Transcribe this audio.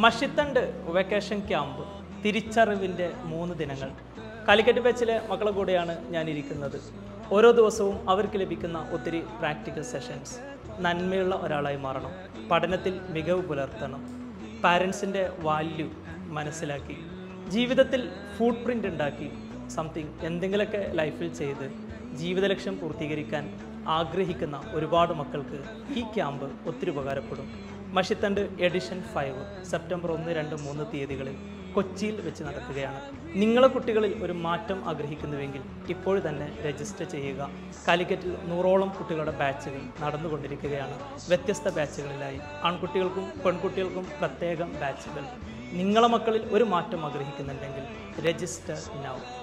മഷിത്തണ്ട് vacation camp തിരിച്ചറിവിൻ്റെ മൂന്ന് ദിനങ്ങൾ കാലിക്കറ്റ് ബാച്ചിലെ മക്കളെ കൂടെയാണ് ഞാൻ ഇരിക്കുന്നത് ഓരോ ദിവസവും അവർക്ക് ലഭിക്കുന്ന ഒത്തിരി പ്രാക്ടിക്കൽ സെഷൻസ് നന്മയുള്ള ഒരാളായി മാറണം പഠനത്തിൽ മികവ് പുലർത്തണം പാരൻസിൻ്റെ വാല്യൂ മനസ്സിലാക്കി ജീവിതത്തിൽ ഫുഡ് പ്രിൻ്റ് ഉണ്ടാക്കി സംതിങ് എന്തെങ്കിലുമൊക്കെ ലൈഫിൽ ചെയ്ത് ജീവിത ലക്ഷ്യം പൂർത്തീകരിക്കാൻ ആഗ്രഹിക്കുന്ന ഒരുപാട് മക്കൾക്ക് ഈ ക്യാമ്പ് ഒത്തിരി ഉപകാരപ്പെടും മഷിത്തണ്ട് എഡിഷൻ ഫൈവ് സെപ്റ്റംബർ ഒന്ന് രണ്ട് മൂന്ന് തീയതികളിൽ കൊച്ചിയിൽ വെച്ച് നടക്കുകയാണ് നിങ്ങളെ കുട്ടികളിൽ ഒരു മാറ്റം ആഗ്രഹിക്കുന്നുവെങ്കിൽ ഇപ്പോൾ തന്നെ രജിസ്റ്റർ ചെയ്യുക കാലിക്കറ്റിൽ നൂറോളം കുട്ടികളുടെ ബാച്ചുകൾ നടന്നുകൊണ്ടിരിക്കുകയാണ് വ്യത്യസ്ത ബാച്ചുകളിലായി ആൺകുട്ടികൾക്കും പെൺകുട്ടികൾക്കും പ്രത്യേകം ബാച്ചുകൾ നിങ്ങളെ മക്കളിൽ ഒരു മാറ്റം ആഗ്രഹിക്കുന്നുണ്ടെങ്കിൽ രജിസ്റ്റർ നൗ